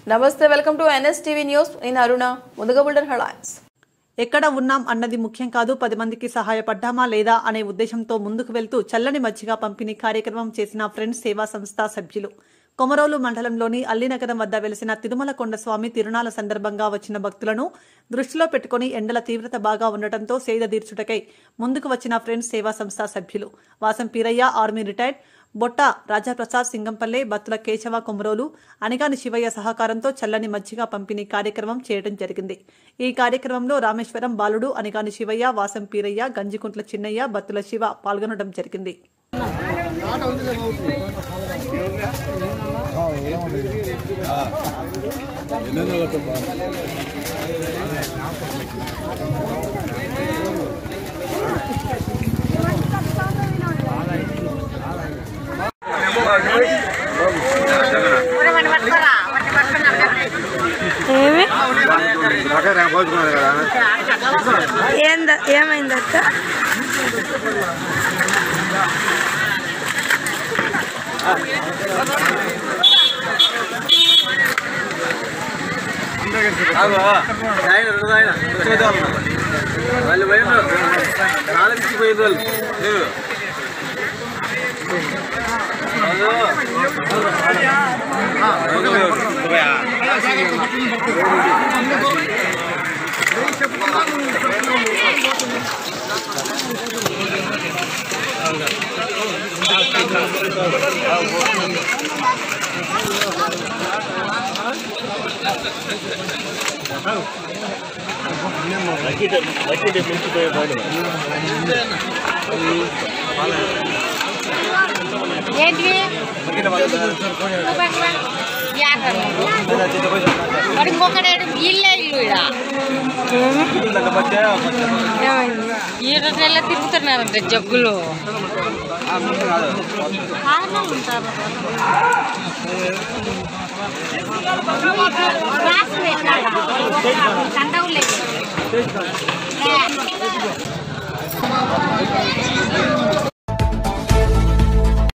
నమస్తే welcome to NSTV news నేను అరుణ ముందుగా బుల్డన్ హెడ్లైన్స్ ఎక్కడ ఉన్నాం అన్నది ముఖ్యం కాదు పది మందికి సహాయపడ్డామా లేదా అనే ఉద్దేశంతో ముందుకు వెళ్తూ చల్లని మజ్జిగ పంపిణీ కార్యక్రమం చేసిన ఫ్రెండ్స్ సేవా సంస్థ సభ్యులు కొమరోలు మండలంలోని అల్లినగరం వద్ద వెలిసిన తిరుమల కొండస్వామి తిరునాల సందర్భంగా వచ్చిన భక్తులను దృష్టిలో పెట్టుకుని ఎండల తీవ్రత బాగా ఉండటంతో సేద తీర్చుటకై ముందుకు వచ్చిన ఫ్రెండ్స్ సేవా సంస్థ సభ్యులు వాసం పీరయ్య ఆర్మీ రిటైర్డ్ బొట్ట రాజాప్రసాద్ సింగంపల్లె బత్తుల కేశవ కొమరోలు అనగాని శివయ్య సహకారంతో చల్లని మజ్జిగ పంపిణీ కార్యక్రమం చేయడం జరిగింది ఈ కార్యక్రమంలో రామేశ్వరం బాలుడు అనగాని శివయ్య వాసం పీరయ్య గంజికుంట్ల చిన్నయ్య బత్తుల శివ పాల్గొనడం జరిగింది ఏమి అక్కడ పోల్చుకున్నారు కదా ఏంద ఏమైంది అక్క ఆయన రెండు ఆయన వాళ్ళు పోయినారు నాలుగు పోయిన వాళ్ళు ఏంటివి మరి ఇంకొకటి ఇల్లే ఇల్లు ఇక్కడ ఏమైంది ఈ రోజు నెల తిరుగుతున్నారంట జగ్గులు కండవులేదు